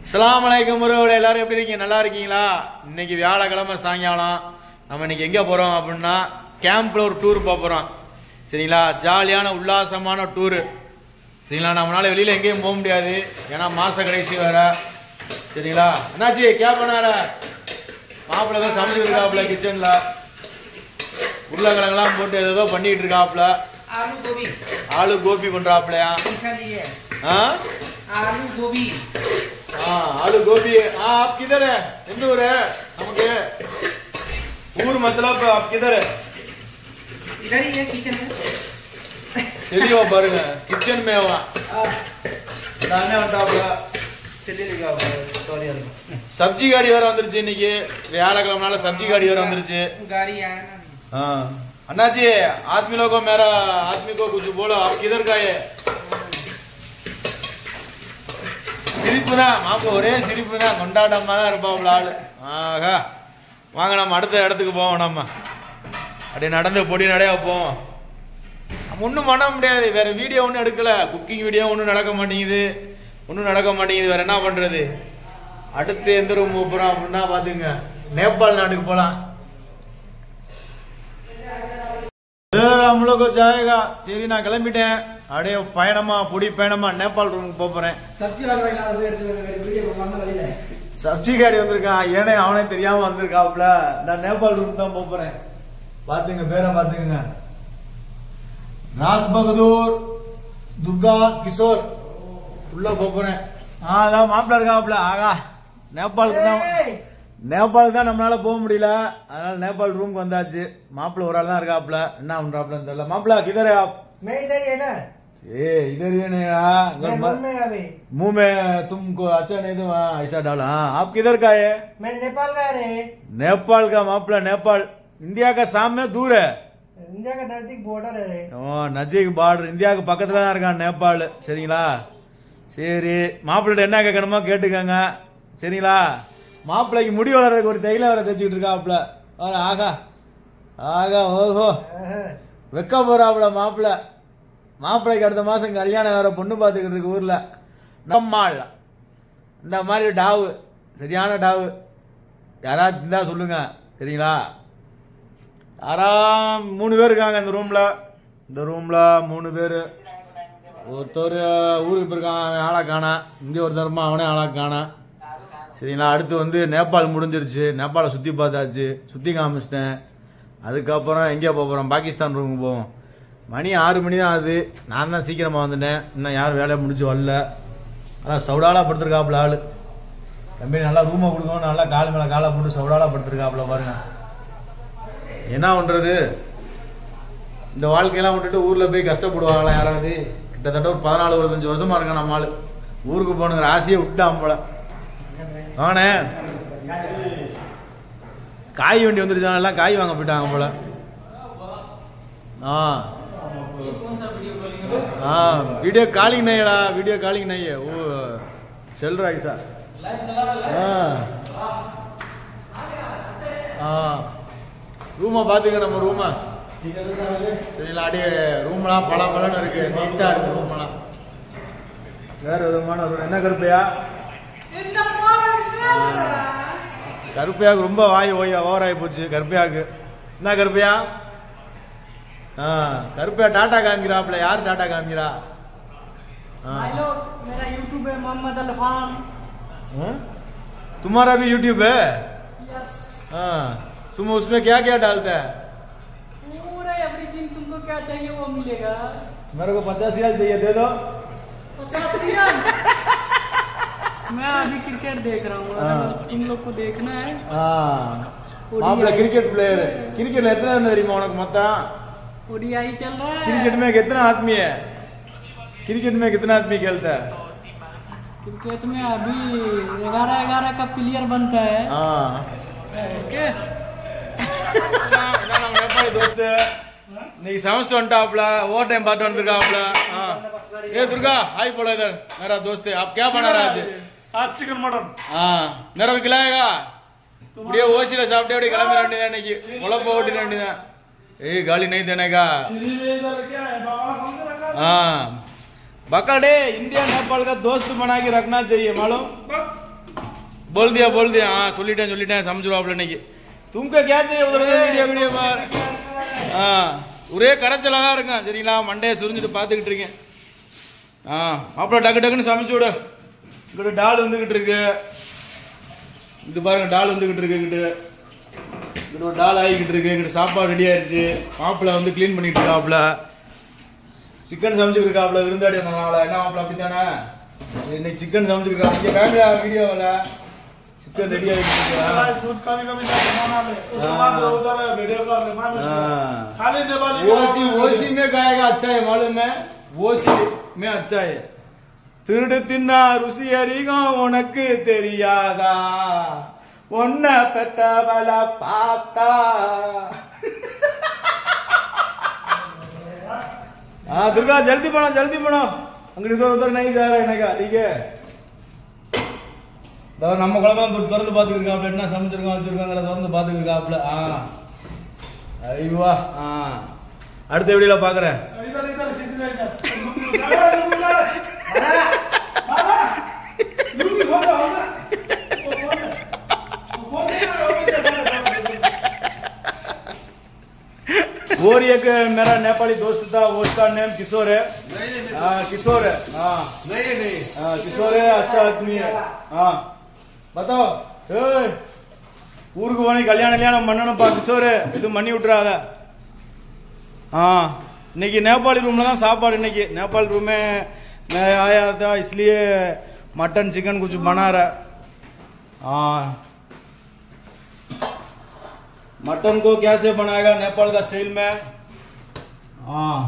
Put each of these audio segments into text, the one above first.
அஸ்ஸலாமு அலைக்கும் உறவுகளே எல்லாரும் எப்படி இருக்கீங்க நல்லா இருக்கீங்களா இன்னைக்கு வியாழக்கிழமை சாயங்காலம் நம்ம இன்னைக்கு எங்க போறோம் அப்படின்னா கேம்ப்ல ஒரு டூர் போக போறோம் சரிங்களா ஜாலியான உல்லாசமான டூரு சரிங்களா நம்மளால வெளியில எங்கேயும் போக முடியாது ஏன்னா மாச கடைசி வேற சரிங்களா என்னாச்சு கேப்பனார மாப்பிள்ளை தான் சமைச்சிட்டு இருக்காப்புல கிச்சன்ல உருளைக்கிழங்கெல்லாம் போட்டு ஏதோ பண்ணிட்டு இருக்காப்புல आलू गोभी ஆளு கோபி பண்றாப்புலையா ऐसा नहीं है ஆ आलू गोभी हाँ आलू गोभी हाँ आप किधर है எந்த ஊரு நமக்கு ஊர் मतलब आप किधर है इधर ही है किचन में தெளிவா பாருங்க கிச்சன் மேவா நானே வந்தாப்புல चलिएगा सॉरी சப்ஜி காடி வேற வந்துருச்சு இன்னைக்கு வியாழக்கிழமனால சப்ஜி காடி வேற வந்துருச்சு गाड़ी आया ना हाँ अन्ना जी आदमी लोगों को मेरा आदमी को कुछ बोलो आप किधर का है சிரிப்பு தான் மாப்பிள்ள ஒரே சிரிப்பு தான் கொண்டாட்டமா தான் இருப்பாப்புல ஆளு ஆகா வாங்க நம்ம அடுத்த இடத்துக்கு போவோம் நம்ம அப்படியே நடந்து பொடி நடையா போவோம் ஒன்றும் பண்ண முடியாது வேற வீடியோ ஒன்றும் எடுக்கல குக்கிங் வீடியோ ஒன்றும் நடக்க மாட்டேங்குது ஒன்றும் நடக்க மாட்டேங்குது வேற என்ன பண்றது அடுத்து எந்த ரூம் போகிறோம் அப்படின்னா பாத்துங்க நேபாள் நாட்டுக்கு போகலாம் வேற நம்மளுக்கு ஜாயகா சரி நான் கிளம்பிட்டேன் அப்படியே பயணமா பொடி பயணமா நேபாள் ரூமுக்கு போக போறேன் सब्जी वाला इलाज எடுத்து வீடியோ பண்ணாம வழியில சப்ஜி காடி வந்திருக்கான் ஏனே அவனே தெரியாம வந்திருக்காப்ல நான் நேபாள் ரூம் தான் போக போறேன் பாத்துங்க பேரை பாத்துங்க ராஸ் பகதூர் துர்கா கிஷோர் உள்ள போக போறேன் ஆ அதான் மாப்பிள்ள இருக்காப்ல ஆகா நேபாளுக்கு தான் நேபாளுக்கு தான் நம்மளால போக முடியல அதனால நேபாள் ரூமுக்கு வந்தாச்சு மாப்பிள்ள ஒரு ஆள் தான் இருக்காப்ல என்ன பண்றாப்லன்னு தெரியல மாப்பிள்ள கிதரே ஆப் मैं इधर ही है ना ए इधर ही नहीं रहा मैं अगर रूम मर- में अभी मुंह में तुमको अच्छा नहीं तो वहाँ ऐसा डाला हाँ आप किधर का है मैं नेपाल का रहे नेपाल का मापला नेपाल इंडिया का सामने दूर है इंडिया का नजदीक बॉर्डर है ஓ நஜீக் பார்டர் இந்தியாவுக்கு பக்கத்துல தான் இருக்கான் நேபாள் சரிங்களா சரி மாப்பிள்ளை என்ன கேட்கணுமோ கேட்டுக்கங்க சரிங்களா மாப்பிள்ளைக்கு முடி வளர்றதுக்கு ஒரு தைலம் வேற தைச்சிட்டு இருக்காப்புல வர ஆகா ஆகா ஓஹோ வெக்க போறாப்புல மாப்பிள்ள மாப்பிள்ளைக்கு அடுத்த மாசம் கல்யாணம் வேற பொண்ணு பாத்துக்கிட்டு இருக்கு ஊர்ல நம்மாள் இந்த மாதிரி டாவு சரியான டாவு யாராவது இருந்தா சொல்லுங்க சரிங்களா யாரா மூணு பேர் இருக்காங்க இந்த ரூம்ல இந்த ரூம்ல மூணு பேர் ஒருத்தர் ஊருக்கு போயிருக்கான் அவன் ஆளா காணா இங்கே ஒருத்தருமா அவனே ஆளா காணா சரிங்களா அடுத்து வந்து நேபாள் முடிஞ்சிருச்சு நேபாளை சுற்றி பார்த்தாச்சு சுற்றி காமிச்சிட்டேன் அதுக்கப்புறம் எங்கே போக போகிறோம் பாகிஸ்தான் ரூமுக்கு போவோம் மணி ஆறு மணி தான் ஆகுது நான் தான் சீக்கிரமாக வந்துட்டேன் இன்னும் யாரும் வேலையை முடிச்சு வரல ஆனால் சவுடாலா படுத்திருக்காப்புல ஆள் தம்பி நல்லா ரூமை கொடுக்கணும் நல்லா கால் மேலே காலை போட்டு சவுடாலா படுத்திருக்காப்புல பாருங்க என்ன பண்றது இந்த வாழ்க்கையெல்லாம் விட்டுட்டு ஊர்ல போய் கஷ்டப்படுவாங்களா யாராவது கிட்டத்தட்ட ஒரு பதினாலு இருபத்தஞ்சு வருஷமா இருக்கான் நம்ம ஆளு ஊருக்கு போகணுங்கிற ஆசையை விட்டான் போல ஆனே காய் வண்டி வந்துருச்சாங்க எல்லாம் காய் வாங்க போயிட்டாங்க போல ஆ ஆ வீடியோ காலிங் நையடா வீடியோ காலிங் நைய ஓ செல் ராய்ஸா ஆ ஆ ரூமை பார்த்துக்க நம்ம ரூமை சரிங்களா அப்படியே ரூம்லாம் பல பலன்னு இருக்கு நீட்டாக இருக்கு ரூம்லாம் வேற விதமான room. என்ன கருப்பையா கருப்பையாவுக்கு ரொம்ப வாய் ஓய் ஓவராகி போச்சு கருப்பையாவுக்கு என்ன கருப்பையா ஆ கருப்பையா டாட்டா காமிக்கிறாப்ல யார் டாட்டா காமிக்கிறா ஆ हेलो मेरा यूट्यूब है मोहम्मद अल्फान हाँ? तुम्हारा भी यूट्यूब है यस हाँ तुम उसमें क्या क्या डालते हैं पूरा एवरीथिंग तुमको क्या चाहिए वो मिलेगा मेरे को पचास रियाल चाहिए दे दो पचास रियाल मैं अभी क्रिकेट देख रहा हूँ हाँ। अगर तुम लोग को देखना है மாப்பிள்ள கிரிக்கெட் பிளேயர் கிரிக்கெட்ல எத்தனை run தெரியுமா உனக்கு மொத்தம் ओडीआई चल रहा है क्रिकेट में कितना आदमी है क्रिकेट में कितना आदमी खेलता है क्रिकेट में अभी ग्यारह ग्यारह का प्लेयर बनता है हाँ ओके இதான் நம்ம நேபாளி தோஸ்து இன்னைக்கு செமஸ்டர் வந்துட்டாப்ல ஓவர் டைம் பார்த்து வந்திருக்காப்ல ஆ. ஏ துர்கா हाय बोलो इधर मेरा दोस्त है आप क्या बना रहा है आज आज चिकन मटन हाँ मेरा को खिलाएगा இப்படியே ஓசியில சாப்பிட்டு அப்படியே கிளம்பிட வேண்டியதான் இன்னைக்கு உழப்ப ஓட்டிட வேண்டியதான் ஏய் காலி நை தேனேகா हाँ बकड़े इंडिया नेपाल का दोस्त बना के रखना चाहिए मालूम बोल दिया बोल दिया हाँ சொல்லிட்டேன் சொல்லிட்டேன் சமைச்சிருவாப்ல இன்னைக்கு தும்க கேச்சு வீடியோ வீடியோ பார் ஆ ஒரே கரைச்சலாக தான் இருக்கும் சரிங்களா மண்டையை சுரிஞ்சுட்டு பார்த்துக்கிட்டு இருக்கேன் ஆ மாப்பிள்ள டக்கு டக்குன்னு சமைச்சு விடு இங்கிட்ட டால் வந்துகிட்டு இருக்கு இது பாருங்க டால் வந்துகிட்டு இருக்கு இங்கிட்டு இங்கிட்ட ஒரு டால் ஆகிக்கிட்டு இருக்கு இங்கிட்ட சாப்பாடு ரெடி ஆயிருச்சு மாப்பிள்ள வந்து க்ளீன் பண்ணிட்டு இருக்காப்ல சிக்கன் சமைச்சுட்டு இருக்காப்ல விருந்தாடி வந்தனால என்ன மாப்பிள்ள அப்படித்தானே இன்னைக்கு சிக்கன் சமைச்சிருக்கா இங்க காமிடா வீடியோவில் சிக்கன் ரெடி ஆகிட்டு இருக்கா दूध कभी कभी बनाना ले उसके बाद उधर वीडियो कॉल में मैं हाँ। खाली दिवाली ओसी ओसी में खाएगा अच्छा है मालूम है ओसी में अच्छा है திருடு தின்னா ருசி அறிகும் உனக்கு தெரியாதா ஒன்ன பெத்தவள பார்த்தா हाँ दुर्गा जल्दी बनो जल्दी बनो அங்கிட்டு இதை உதர் நை சார் எனக்கு ठीक है இதோ நம்ம குழம்பு தொட்டு திறந்து பார்த்துருக்காப்ல என்ன சமைச்சிருக்கோம் வச்சிருக்கோங்கிற திறந்து பார்த்துருக்காப்ல ஆ ஐவா ஆ அடுத்த வீடியோல பார்க்குறேன் इधर इधर खींच ले इधर बाबा लूंगी हो जा हो जा और एक मेरा नेपाली दोस्त था वो उसका नेम किशोर है हाँ किशोर है हाँ नहीं नहीं हाँ किशोर है अच्छा आदमी है हाँ बताओ ஏய் ஊருக்கு போனி கல்யாணம் கல்யாணம் பண்ணணும்ப்பா கிஷோர் இது பண்ணி விட்டுறாத ஆ இன்னைக்கு நேபாளி ரூம்ல தான் சாப்பாடு இன்னைக்கு नेपाल रूम में मैं आया था इसलिए मटन चिकन कुछ बना रहा हाँ मटन को कैसे बनाएगा नेपाल का स्टाइल में हाँ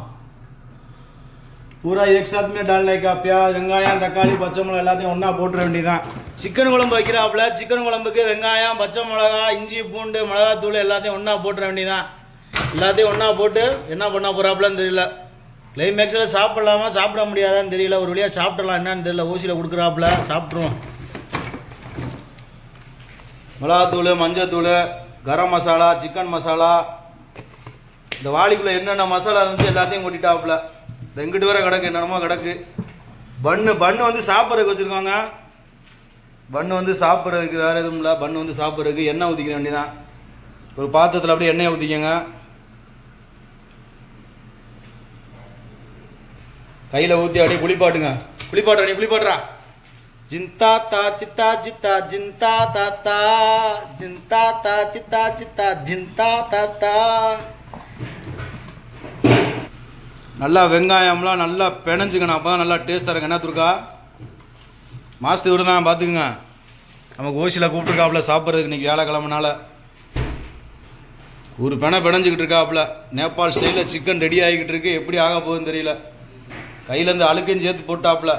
பூரா एक साथ में डालने का प्याज வெங்காயம் தக்காளி பச்சை மிளகா எல்லாத்தையும் ஒண்ணா போட்டுற வேண்டியதான் சிக்கன் குழம்பு வைக்கிறாப்புல சிக்கன் குழம்புக்கு வெங்காயம் பச்சை மிளகா இஞ்சி பூண்டு மிளகாத்தூள் எல்லாத்தையும் ஒண்ணா போட்டுற வேண்டியதான் எல்லாத்தையும் ஒண்ணா போட்டு என்ன பண்ண போறாப்புலன்னு தெரியல கிளைமேக்ஸில் சாப்பிடலாமா சாப்பிட முடியாதான்னு தெரியல ஒரு வழியாக சாப்பிடலாம் என்னன்னு தெரியல ஊசியில் கொடுக்குறாப்புல சாப்பிட்ருவோம் மிளகாத்தூள் மஞ்சத்தூள் கரம் மசாலா சிக்கன் மசாலா இந்த வாளிக்குள்ள என்னென்ன மசாலா இருந்துச்சு எல்லாத்தையும் கொட்டிட்டாப்புல இந்த இங்கிட்டு வர கிடக்கு என்னென்னமோ கிடக்கு பன்னு பன்னு வந்து சாப்பிட்றதுக்கு வச்சுருக்காங்க பன்னு வந்து சாப்பிட்றதுக்கு வேற எதுவும் இல்லை பன்னு வந்து சாப்பிட்றதுக்கு எண்ணெய் ஊற்றிக்க வேண்டியதான் ஒரு பாத்திரத்தில் அப்படியே எண்ணெய் ஊற்றிக்கங்க கையில் ஊற்றி அப்படியே குளிப்பாட்டுங்க குளிப்பாட்டுற நீ குளிப்பாட்டுறா ஜிந்தா தா சித்தா சித்தா ஜிந்தா தாத்தா ஜிந்தா தா சித்தா சித்தா ஜிந்தா தாத்தா நல்லா வெங்காயம்லாம் நல்லா பிணைஞ்சுக்கணும் அப்போ தான் நல்லா டேஸ்ட்டாக இருக்கும் என்ன துருக்கா மாசத்து இவரு தான் பார்த்துக்குங்க நமக்கு ஓசியில் கூப்பிட்டுருக்காப்புல சாப்பிட்றதுக்கு இன்னைக்கு வியாழக்கிழமனால ஒரு பெணை பிணைஞ்சிக்கிட்டு இருக்காப்புல நேபாள் ஸ்டைலில் சிக்கன் ரெடி ஆகிக்கிட்டு இருக்கு எப்படி ஆக போகுதுன்னு தெரியல கையிலேருந்து அழுக்கையும் சேர்த்து போட்டாப்புல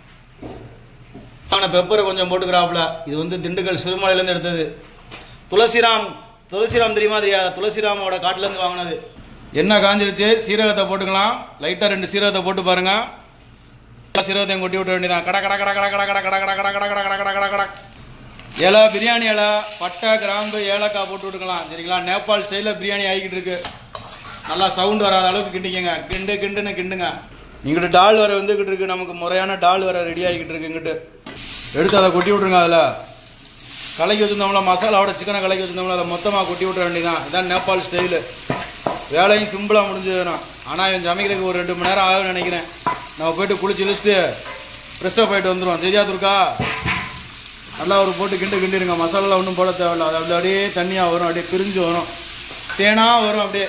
ஆன பெப்பரை கொஞ்சம் போட்டுக்கிறாப்புல இது வந்து திண்டுக்கல் சிறுமலையிலேருந்து எடுத்தது துளசிராம் துளசிராம் தெரியுமா தெரியாதா துளசிராமோட காட்டுலேருந்து வாங்கினது என்ன காஞ்சிருச்சு சீரகத்தை போட்டுக்கலாம் லைட்டாக ரெண்டு சீரகத்தை போட்டு பாருங்க சீரகத்தையும் கொட்டி விட்ட வேண்டியதான் கட கட கட கட கட கட கட கட கட கட கட கட கட கட இலை பிரியாணி இலை பட்டை கிராம்பு ஏலக்காய் போட்டு விட்டுக்கலாம் சரிங்களா நேபாள் ஸ்டைலில் பிரியாணி ஆகிக்கிட்டு இருக்கு நல்லா சவுண்ட் வராத அளவுக்கு கிண்டிக்கங்க கிண்டு கிண்டுன்னு கிண்டுங்க இங்கிட்டு டால் வர வந்துகிட்டு இருக்கு நமக்கு முறையான டால் வர ரெடி ஆகிக்கிட்டு இருக்கு இங்கிட்டு எடுத்து அதை கொட்டி விட்ருங்க அதில் கலக்கி வச்சிருந்தோம்ல மசாலாவோட சிக்கனை கலக்கி வச்சிருந்தோம்ல அதை மொத்தமாக கொட்டி விட்ற வேண்டியதான் இதான் நேபாள் ஸ்டைலு வேலையும் சிம்பிளாக முடிஞ்சதுண்ணா ஆனால் இவன் சமைக்கிறதுக்கு ஒரு ரெண்டு மணி நேரம் ஆகும்னு நினைக்கிறேன் நம்ம போயிட்டு குளிச்சு இழிச்சிட்டு ஃப்ரெஷ்ஷாக போயிட்டு வந்துடுவோம் சரியா துர்க்கா நல்லா ஒரு போட்டு கிண்டு கிண்டிடுங்க மசாலாலாம் ஒன்றும் போட தேவையில்ல அது அப்படி அப்படியே தண்ணியாக வரும் அப்படியே பிரிஞ்சு வரும் தேனாக வரும் அப்படியே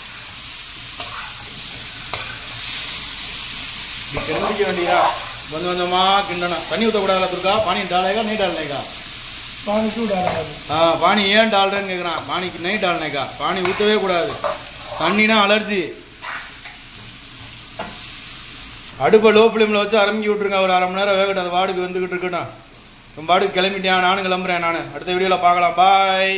இப்படி கிண்டிக்க வேண்டியதா கொஞ்சம் கொஞ்சமாக கிண்டணும் தண்ணி ஊற்றக்கூடாதுல துர்க்கா பானி டாலேகா நீ டால்னேக்கா पानी क्यों डाला है ஆ பானி ஏன் டால்றேன்னு கேட்குறான் பானிக்கு நைட் டால்னேக்கா பானி ஊற்றவே கூடாது தண்ணினா அலர்ஜி அடுப்பை லோ ஃப்ளேமில் வச்சு அரம்பிக்கி விட்ருங்க ஒரு அரை மணி நேரம் வேகட்டும் அந்த வாடுக்கு வந்துக்கிட்டு இருக்கட்டும் உன் பாடுக்கு கிளம்பிட்டேன் நானும் கிளம்புறேன் நான் அடுத்த வீடியோவில் பார்க்கலாம் பாய்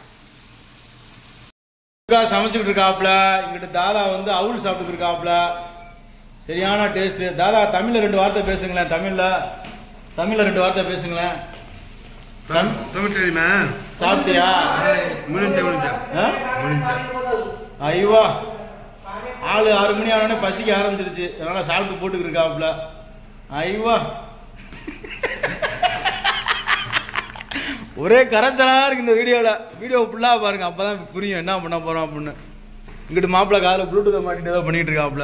சமைச்சுக்கிட்டு இருக்காப்ல இங்கிட்டு தாதா வந்து அவுள் சாப்பிட்டுட்டு இருக்காப்ல சரியான டேஸ்ட் தாதா தமிழ்ல ரெண்டு வார்த்தை பேசுங்களேன் தமிழ்ல தமிழ்ல ரெண்டு வார்த்தை பேசுங்களேன் தம்- தமிழ் தெரியுமா சாப்பிட்டியா முடிஞ்ச முடிஞ்ச ஆ? முடிஞ்ச ஐயோ ஆளு ஆறு மணி ஆனோடனே பசிக்க ஆரம்பிச்சிருச்சு அதனால சாப்பிட்டு போட்டுக்கிட்டு இருக்காப்புல ஐயோ ஒரே கரைச்சலா இருக்கு இந்த வீடியோல வீடியோ ஃபுல்லா பாருங்க அப்பதான் புரியும் என்ன பண்ண போறோம் அப்படின்னு இங்கிட்டு மாப்பிள்ள காதுல ப்ளூடூத்தை மாட்டிட்டு ஏதோ பண்ணிட்டு இருக்காப்ல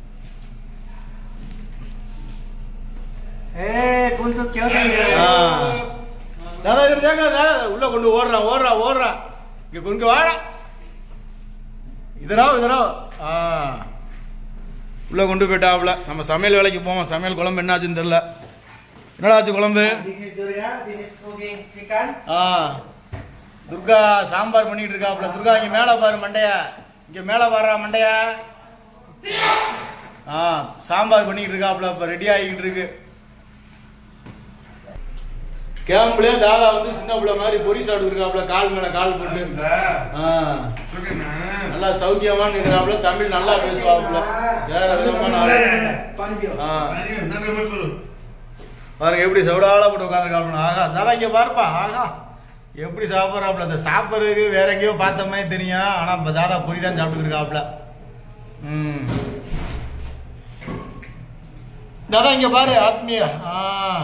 ए पुल तो क्यों नहीं ஆ. है தாதா இது தேங்க தாதா உள்ள கொண்டு ஓடுறான் ஓடுறான் ஓடுறான் இங்க கொண்டு வாடா இதரா இதரா ஆ உள்ள கொண்டு போயிட்டாப்ல நம்ம சமையல் வேலைக்கு போவோம் சமையல் குழம்பு என்னாச்சுன்னு தெரியல என்னடா ஆச்சு குழம்பு This is Durga, this is cooking chicken. ஆ துர்கா சாம்பார் பண்ணிட்டு இருக்காப்ல துர்கா இங்க மேல பாரு மண்டைய இங்க மேல பாருடா மண்டைய ஆ சாம்பார் பண்ணிட்டு இருக்காப்ல இப்ப ரெடி ஆகிட்டு இருக்கு கேம்ப்லயே தாதா வந்து சின்ன பிள்ளை மாதிரி பொரி சாப்பிட்டு இருக்காப்ல கால் மேல கால் போட்டு ஆ நல்லா சௌக்கியமான இருக்கிறாப்ல தமிழ் நல்லா பேசுவாப்ல வேற விதமான ஆளு. पानी पियो ஆ பாருங்க எப்படி செவடால போட்டு உட்காந்துருக்காப்ல ஆகா தாதா இங்க பாருப்பா ஆகா எப்படி சாப்பிட்றாப்ல அந்த சாப்பிட்றதுக்கு வேற எங்கேயோ பார்த்த மாதிரி தெரியும் ஆனா இப்ப தாதா பொரி தான் சாப்பிட்டு இருக்காப்ல ம் தாதா இங்க பாரு ஆத்மியா ஆ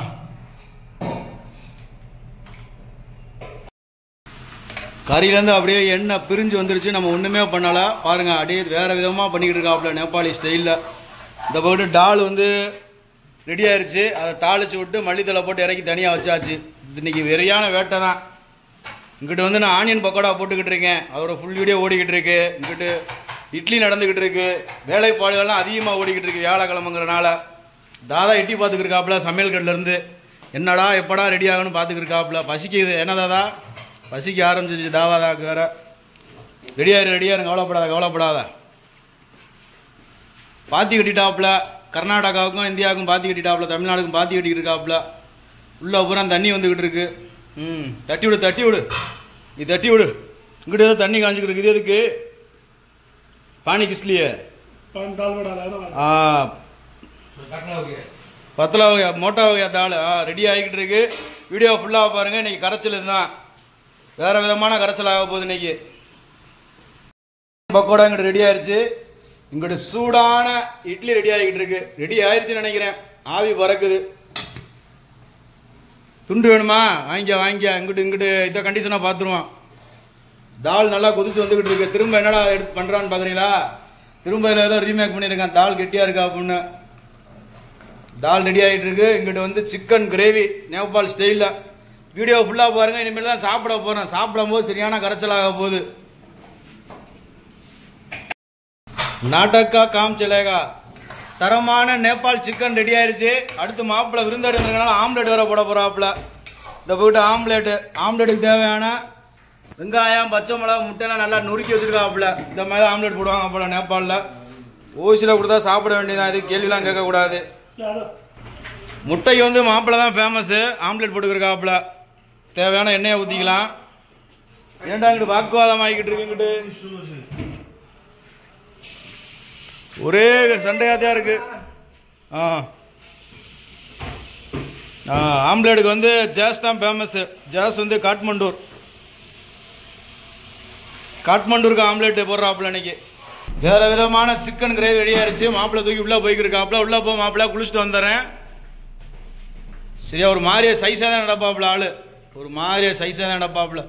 கறியிலேருந்து அப்படியே எண்ணெய் பிரிஞ்சு வந்துருச்சு நம்ம ஒன்றுமே பண்ணல பாருங்க அப்படியே வேற விதமாக பண்ணிக்கிட்டு இருக்காப்புல நேபாளி ஸ்டைலில் இந்த பக்கம் டால் வந்து ரெடி ஆயிருச்சு அதை தாளிச்சு விட்டு மல்லித்தலை போட்டு இறக்கி தனியாக வச்சாச்சு இன்னைக்கு வெறியான வேட்டை தான் இங்கிட்டு வந்து நான் ஆனியன் பக்கோடா போட்டுக்கிட்டு இருக்கேன் அதோட ஃபுல் வீடியோ ஓடிக்கிட்டு இருக்கு இங்கிட்டு இட்லி நடந்துக்கிட்டு இருக்கு வேலைப்பாடுகள்லாம் அதிகமாக ஓடிக்கிட்டு இருக்கு வியாழக்கிழமைங்கிறனால தாதா எட்டி பார்த்துக்கிட்டு இருக்காப்புல சமையல் கட்டுல இருந்து என்னடா எப்படா ரெடி ஆகணும்னு பார்த்துக்கிட்டு இருக்காப்புல பசிக்குது என்ன தாதா பசிக்க ஆரம்பிச்சிச்சு தாவாதாக்கு வேற ரெடியாரு ரெடியாரு கவலைப்படாத கவலைப்படாத பாத்தி கட்டிட்டாப்புல கர்நாடகாவுக்கும் இந்தியாவுக்கும் பாத்தி கட்டிட்டாப்புல தமிழ்நாடுக்கும் பாத்தி கட்டிக்கிட்டு இருக்காப்புல உள்ள பூரா தண்ணி வந்துகிட்டு இருக்கு ம் தட்டி விடு தட்டி விடு நீ தட்டி விடு இங்கிட்ட ஏதோ தண்ணி காஞ்சிக்கிட்டு இருக்கு இது எதுக்கு பானி கிஸ்லியே ஆ பத்தலா வகையா மோட்டா வகையா தாள் ஆ ரெடி ஆகிக்கிட்டு இருக்கு வீடியோ ஃபுல்லாக பாருங்க இன்னைக்கு கரைச்சல் இதுதான் வேற விதமான கரைச்சல் ஆக போகுது இன்னைக்கு பக்கோடா இங்கிட்ட ரெடி ஆயிருச்சு இங்கிட்ட சூடான இட்லி ரெடி ஆகிக்கிட்டு இருக்கு ரெடி ஆயிருச்சுன்னு நினைக்கிறேன் ஆவி பறக்குது துண்டு வேணுமா வாங்கிக்க வாங்கிக்க இங்கிட்டு இங்கிட்டு இதை கண்டிஷனாக பார்த்துருவான் தால் நல்லா கொதிச்சு வந்துகிட்டு இருக்கு திரும்ப என்னடா எடுத்து பண்றான்னு பாக்குறீங்களா திரும்ப இதுல ஏதோ ரீமேக் பண்ணியிருக்கான் தால் கெட்டியா இருக்கா அப்படின்னு தால் ரெடி ஆகிட்டு இருக்கு இங்கிட்ட வந்து சிக்கன் கிரேவி நேபாள் ஸ்டைலில் வீடியோ ஃபுல்லாக பாருங்க இனிமேல் தான் சாப்பிட போறேன் சாப்பிடும் போது சரியான கரைச்சலாக போகுது நாட்டக்கா காம் சிலேகா தரமான நேபாள் சிக்கன் ரெடி ஆயிருச்சு அடுத்து மாப்பிள்ளை விருந்தாடுங்கிறதுனால ஆம்லெட் வேற போட போறாப்புல இந்த போயிட்டு ஆம்லெட் ஆம்லெட்டுக்கு தேவையான வெங்காயம் பச்சை மிளகா முட்டைலாம் நல்லா நொறுக்கி வச்சிருக்காப்புல இந்த மாதிரி தான் ஆம்லெட் போடுவாங்க போல நேபாளில் ஓசியில் கொடுத்தா சாப்பிட வேண்டியதான் இது கேள்விலாம் கேட்கக்கூடாது முட்டைக்கு வந்து மாப்பிள்ளை தான் ஃபேமஸ் ஆம்லெட் போட்டுக்கிறக்காப்புல தேவையான எண்ணெயை ஊற்றிக்கலாம் ஏன்டா இங்கிட்டு வாக்குவாதம் ஆகிக்கிட்டு இருக்கு இங்கிட்டு ஒரே சண்டையாக தான் இருக்கு ஆ ஆ ஆம்லேட்டுக்கு வந்து ஜாஸ் தான் ஃபேமஸ் ஜாஸ் வந்து காட்மண்டூர் காட்மண்டூருக்கு ஆம்லேட் போடுறாப்புல இன்னைக்கு வேற விதமான சிக்கன் கிரேவி ரெடி ஆயிருச்சு மாப்பிள்ளை தூக்கி உள்ள போய்க்கிருக்காப்புல உள்ள போ மாப்பிள்ளை குளிச்சுட்டு வந்துடுறேன் சரியா ஒரு மாதிரியே சைஸாக தான் நடப்பாப்புல ஆளு ஒரு மாதிரியே சைஸாக தான் நடப்பாப்புல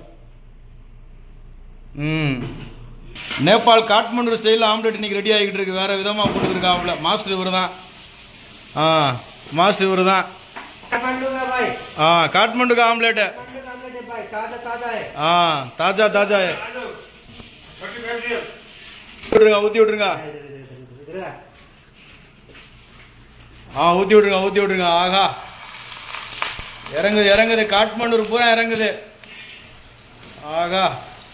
ம் நேபாள் காட்மண்டூர் ஸ்டைலில் ஆம்லெட் இன்னைக்கு ரெடி ஆகிட்டு இருக்கு வேற விதமாக போட்டுருக்காப்புல மாஸ்டர் இவர் தான் ஆ மாஸ்டர் இவர் தான் काठमांडू का भाई ஆ காட்மண்டுக்கு ஆம்லேட்டு काठमांडू का आमलेट है भाई ताजा ताजा है ஆ தாஜா தாஜா விட்டுருங்க ஊற்றி விட்டுருங்க इधर आ। ஆ ஊற்றி விட்டுருங்க ஊற்றி விட்டுருங்க ஆகா இறங்குது இறங்குது காட்மண்டூர் பூரா இறங்குது ஆகா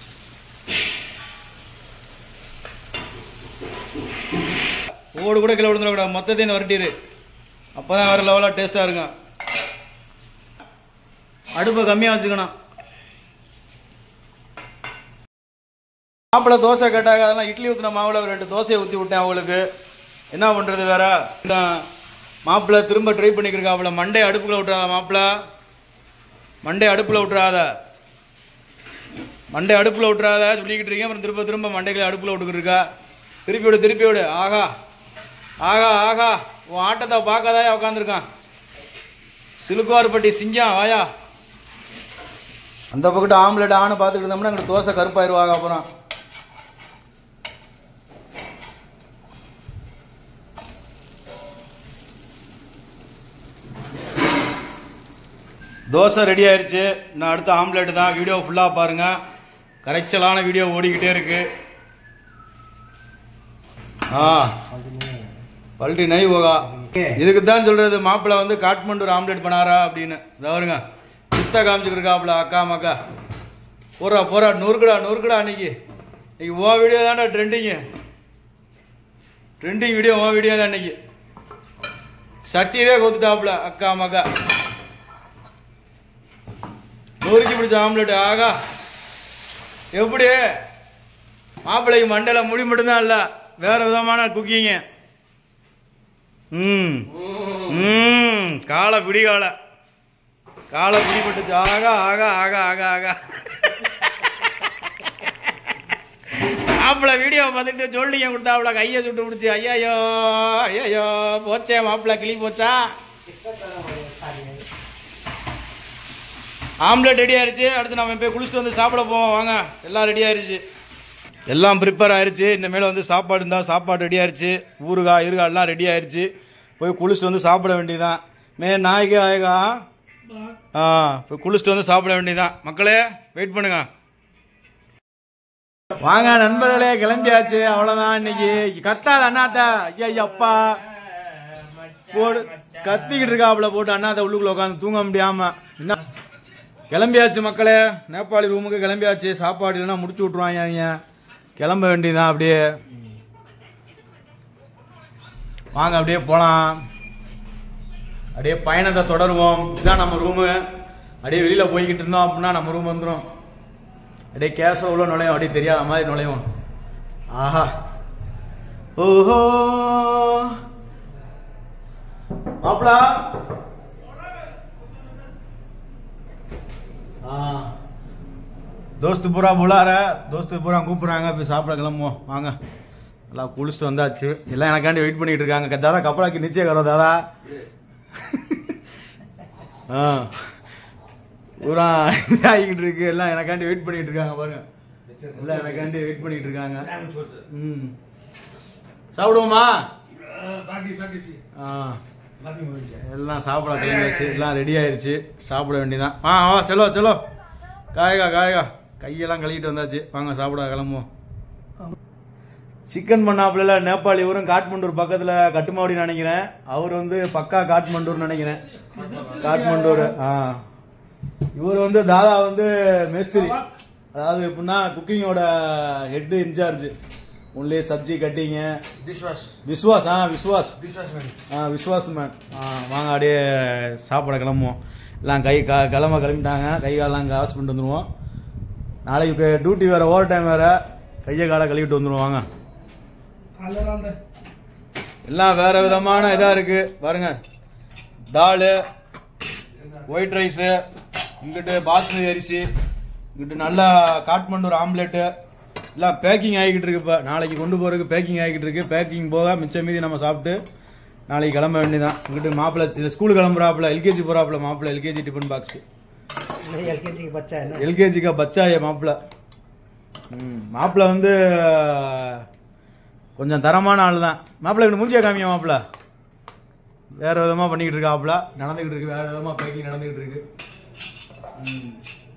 ஓடு கூட கீழே விழுந்துடக்கூடாது மொத்தத்தையும் வரட்டிடு அப்போ தான் வேறு லெவலாக டேஸ்ட்டாக இருங்க அடுப்பை கம்மியாக வச்சுக்கணும் மாப்பிள்ளை தோசை கேட்டாங்க அதெல்லாம் இட்லி ஊற்றின மாவில் ஒரு ரெண்டு தோசையை ஊற்றி விட்டேன் அவங்களுக்கு என்ன பண்ணுறது வேற மாப்பிள்ளை திரும்ப ட்ரை பண்ணிக்கிறக்காப்புல மண்டே அடுப்புக்குள்ள விட்டுறாத மாப்பிள்ளை மண்டே அடுப்பில் விட்டுறாத மண்டே அடுப்பில் விட்டுறாத சொல்லிக்கிட்டு இருக்கேன் அப்புறம் திரும்ப திரும்ப மண்டைகளை அடுப்பில் விட்டுக்கிட்டு இருக்கா திருப்பி விடு திருப்பி விடு ஆகா ஆகா ஆகா உன் ஆட்டத்தை பார்க்காதா உட்காந்துருக்கான் சிலுக்குவார்பட்டி சிங்கம் வாயா அந்த பக்கத்து ஆம்லெட் ஆனு பார்த்துட்டு இருந்தோம்னா அங்கிட்டு தோசை கருப்பாயிருவாங்க அப்புறம் தோசை ரெடி ஆயிருச்சு நான் அடுத்த ஆம்லெட் தான் வீடியோ ஃபுல்லாக பாருங்க கரைச்சலான வீடியோ ஓடிக்கிட்டே இருக்கு ஆ பல்டி நை போகா இதுக்கு தான் சொல்றது மாப்பிள்ளை வந்து காட்மண்டூர் ஆம்லெட் பண்ணாரா அப்படின்னு இதோ வருங்க சுத்த காமிச்சுக்கிருக்காப்புல அக்கா மக்கா போறா போறா நொறுக்குடா நொறுக்குடா அன்னைக்கு இன்னைக்கு உன் வீடியோ தான்டா ட்ரெண்டிங்கு ட்ரெண்டிங் வீடியோ உன் வீடியோ தான் இன்னைக்கு சட்டியவே கொத்துட்டாப்புல அக்கா மக்கா நொறுக்கி பிடிச்ச ஆம்லெட் ஆகா எப்படி மாப்பிள்ளைக்கு மண்டையில முடி மட்டும்தான் இல்ல வேற விதமான குக்கிங்க ம் ம் காலை பிடி காலை காலை பிடிபட்டுச்சு ஆகா ஆகா ஆகா ஆகா ஆகா மாப்பிள்ள வீடியோ பார்த்துட்டு சொல்லிங்க கொடுத்தாப்புல கையை சுட்டு பிடிச்சி ஐயோ ஐயோ போச்சே மாப்பிள்ள கிளி போச்சா ஆம்லெட் ரெடி ஆயிருச்சு அடுத்து நம்ம போய் குளிச்சுட்டு வந்து சாப்பிட போவோம் வாங்க எல்லாம் ரெடி ஆயிருச்சு எல்லாம் ப்ரிப்பேர் ஆயிருச்சு இனிமேல் வந்து சாப்பாடு இருந்தால் சாப்பாடு ரெடி ஆயிருச்சு ஊறுகாய் இருகாய் எல்லாம் ரெடி ஆயிருச்சு போய் குளிச்சுட்டு வந்து சாப்பிட வேண்டியதான் மே நாய்க்கு ஆயகா ஆ போய் குளிச்சுட்டு வந்து சாப்பிட வேண்டியதான் மக்களே வெயிட் பண்ணுங்க வாங்க நண்பர்களே கிளம்பியாச்சு அவ்வளவுதான் இன்னைக்கு கத்தாத அண்ணாத்தா ஐயா அப்பா போடு கத்திக்கிட்டு இருக்காப்புல போட்டு அண்ணாத்த உள்ளுக்குள்ள உட்காந்து தூங்க முடியாம என்ன கிளம்பியாச்சு மக்களே நேபாளி ரூமுக்கு கிளம்பியாச்சு சாப்பாடு இல்லைன்னா முடிச்சு விட்ருவாங்க அவங்க கிளம்ப வேண்டியதுதான் அப்படியே வாங்க அப்படியே போலாம் அப்படியே பயணத்தை தொடருவோம் இதுதான் நம்ம ரூமு அப்படியே வெளியில போய்கிட்டு இருந்தோம் அப்படின்னா நம்ம ரூம் வந்துடும் அப்படியே கேஷ உள்ள நுழையும் அப்படியே தெரியாத மாதிரி நுழையும் ஆஹா ஓஹோ மாப்பிளா ஆ தோஸ்து பூரா புலார தோஸ்து பூரா கூப்பிடுறாங்க போய் சாப்பிட கிளம்புவோம் வாங்க எல்லாம் குளிச்சுட்டு வந்தாச்சு எல்லாம் எனக்காண்டி வெயிட் பண்ணிட்டு இருக்காங்க தாதா கப்பலாக்கு நிச்சயம் கரோ தாதா ஆ பூரா ஆகிக்கிட்டு இருக்கு எல்லாம் எனக்காண்டி வெயிட் பண்ணிட்டு இருக்காங்க பாருங்க எல்லாம் எனக்காண்டி வெயிட் பண்ணிட்டு இருக்காங்க ம் சாப்பிடுவோமா ஆ எல்லாம் சாப்பிட கிளம்பியாச்சு எல்லாம் ரெடி ஆயிருச்சு சாப்பிட வேண்டியதான் ஆ வா செலோ செலோ காயகா காயகா கையெல்லாம் கழுவிட்டு வந்தாச்சு வாங்க சாப்பிட கிளம்புவோம் சிக்கன் பண்ணாப்புல நேபாளி இவரும் காட்மண்டூர் பக்கத்துல கட்டுமாவடி நினைக்கிறேன் அவர் வந்து பக்கா காட்மண்டூர் நினைக்கிறேன் காட்மண்டூர் ஆ இவர் வந்து தாதா வந்து மேஸ்திரி அதாவது எப்படின்னா குக்கிங்கோட ஹெட் இன்சார்ஜ் ஒன்லி சப்ஜி கட்டிங்க Dishwash. விஸ்வாஸ் ஆ விஸ்வாஸ் Dishwash man. ஆ விஸ்வாஸ் மேன் ஆ வாங்க அப்படியே சாப்பிட கிளம்புவோம் எல்லாம் கை க கிளம்ப கிளம்பிட்டாங்க கை காலெல்லாம் காசு பண்ணிட்டு வந்துடுவோம் நாளைக்கு டியூட்டி வேற ஓவர் டைம் வேற கையை காலை கழுவிட்டு வந்துடுவோம் வாங்க எல்லாம் வேற விதமான இதா இருக்கு பாருங்க தால் ஒயிட் ரைஸு இங்கிட்டு பாஸ்மதி அரிசி இங்கிட்டு நல்லா காட்மண்டூர் ஆம்லெட்டு எல்லாம் பேக்கிங் ஆகிக்கிட்டு இருக்கு இப்போ நாளைக்கு கொண்டு போறதுக்கு பேக்கிங் ஆகிக்கிட்டு இருக்கு பேக்கிங் போக மிச்சம் மீதி நம்ம சாப்பிட்டு நாளைக்கு கிளம்ப வேண்டியதான் இங்கிட்டு மாப்பிள்ளை ஸ்கூல் கிளம்புறாப்புல எல்கேஜி போறாப்புல மாப்பிள்ளை எல்கேஜி டிஃபன் பாக்ஸ் एलकेजी का बच्चा है ना எல்கேஜி கா பச்சா ஏ மாப்பிள்ள ம் மாப்பிள்ள வந்து கொஞ்சம் தரமான ஆள் தான் மாப்பிள்ள முடிஞ்ச காமியா மாப்பிள்ள வேற விதமா பண்ணிக்கிட்டு இருக்காப்புல நடந்துகிட்டு இருக்கு வேற விதமா பேக்கிங் நடந்துகிட்டு இருக்கு ம்.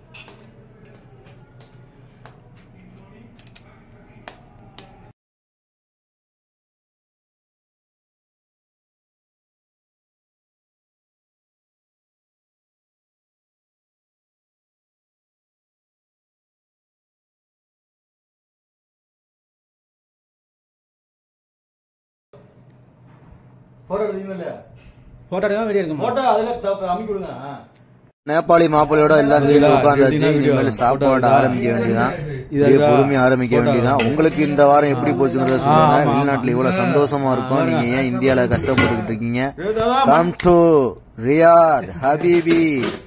போட்டோ எடுத்தீங்களா இல்லையா फोटो का वीडियो का போட்டோ அதுல த- அமைக்க கொடுங்க ஆ. நேபாளி மாப்பிள்ளையோட எல்லாம் சேர்ந்து சரிங்களா? உட்காந்தாச்சு எப்படின்னா இனிமேல் video. சாப்பாடு photo ஆரம்பிக்க வேண்டியதான் இது இதே இருக்கா? பொறுமையா ஆரம்பிக்க photo. வேண்டியதான் உங்களுக்கு இந்த வாரம் எப்படி போச்சுங்கிறத ஆ, சொல்லுங்க ஆமா, ஆமா. வெளிநாட்டுல இவ்வளவு சந்தோஷமா இருக்கும் நீங்க ஏன் இந்தியால கஷ்டப்பட்டுக்கிட்டு இருக்கீங்க ஏ, தாதா, கம் டு ரியாத் ஹபீபி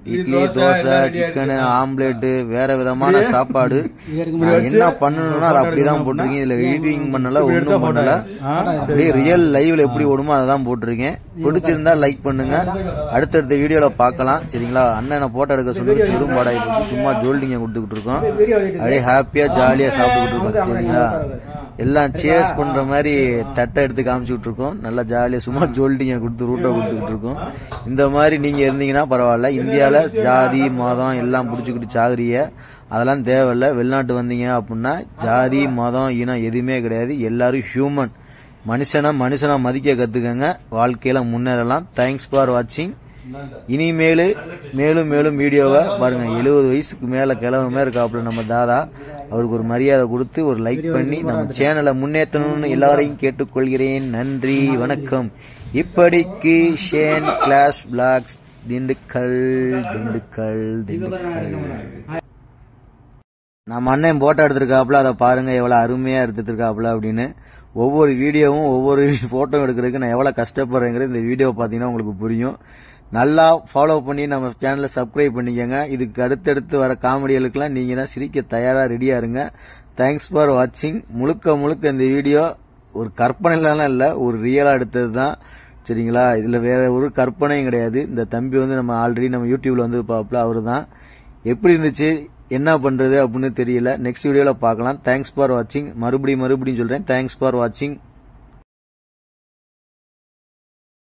இட்லி தோசை, தோசை எல்லாம் ready சிக்கனு ஆயிடுச்சு. ஆம்லேட் வேற விதமான சாப்பாடு நான் என்ன பண்ணணும்னா அது அப்படிதான் போட்டிருக்கேன் இதுல எடிட்டிங் பண்ணல இப்படி எடுத்தா ஒண்ணும் பண்ணல ஆ, அப்படியே ரியல் லைவ்ல எப்படி ஓடுமோ அதை தான் போட்டிருக்கேன் பிடிச்சிருந்தா லைக் பண்ணுங்க அடுத்தடுத்த வீடியோல பார்க்கலாம் சரிங்களா அண்ணனை போட்டோ எடுக்க சொல்லி குறும்பாடாய் போச்சு சும்மா ஜோல்டிங்க கொடுத்துக்கிட்டு இருக்கோம் அப்படியே ஹாப்பியா ஜாலியா சாப்பிட்டுக்கிட்டு இருக்கோம் சரிங்களா எல்லாம் சேர்ஸ் பண்ற மாதிரி தட்டை எடுத்து காமிச்சுட்டு இருக்கோம் நல்லா ஜாலியா சும்மா ஜோல்டிங்க கொடுத்து ரூட்டை கொடுத்துக்கிட்டு இருக்கோம் இந்த மாதிரி நீங்க இருந்தீங்கன்னா பரவாயில்ல இந்தியால ஜாதி மதம் எல்லாம் புடிச்சுக்கிட்டு சாகுறீங்க அதெல்லாம் தேவையில்ல வெளிநாட்டு வந்தீங்க அப்படின்னா ஜாதி மதம் இனம் எதுவுமே கிடையாது எல்லாரும் ஹியூமன் மனுஷனை மனுஷனா மதிக்க கத்துக்கங்க வாழ்க்கையில முன்னேறலாம் தேங்க்ஸ் ஃபார் வாட்சிங் இனிமேலு மேலும் மேலும் வீடியோவை பாருங்க எழுபது வயசுக்கு மேல கிளம்புமே இருக்காப்புல நம்ம தாதா அவருக்கு ஒரு மரியாதை கொடுத்து ஒரு லைக் பண்ணி நம்ம சேனலை முன்னேற்றணும்னு எல்லாரையும் கேட்டுக்கொள்கிறேன் நன்றி வணக்கம் இப்படிக்கு Shane glass flex Dindigul Dindigul Dindigul நம்ம அண்ணன் போட்டோ எடுத்திருக்காப்புல அதை பாருங்க எவ்வளவு அருமையா எடுத்துருக்காப்புல அப்படின்னு ஒவ்வொரு வீடியோவும் ஒவ்வொரு போட்டோ எடுக்கிறதுக்கு நான் எவ்வளவு கஷ்டப்படுறேங்கிறது இந்த வீடியோ பாத்தீங்கன்னா உங்களுக்கு புரியும் நல்லா ஃபாலோ பண்ணி நம்ம சேனலை சப்ஸ்கிரைப் பண்ணிக்கோங்க இதுக்கு அடுத்தடுத்து வர காமெடிகளுக்கெல்லாம் நீங்க தான் சிரிக்க தயாரா ரெடியா இருங்க தேங்க்ஸ் ஃபார் வாட்சிங் முழுக்க முழுக்க இந்த வீடியோ ஒரு கற்பனைலாம் இல்ல ஒரு ரியலா எடுத்தது தான் சரிங்களா இதுல வேற ஒரு கற்பனையும் கிடையாது இந்த தம்பி வந்து நம்ம ஆல்ரெடி நம்ம யூடியூப்ல வந்து பாப்பல அவரு தான் எப்படி இருந்துச்சு என்ன பண்றது அப்படின்னு தெரியல நெக்ஸ்ட் வீடியோல பார்க்கலாம் தேங்க்ஸ் ஃபார் வாட்சிங் மறுபடியும் மறுபடியும் சொல்றேன் தேங்க்ஸ் ஃபார் வாட்சிங்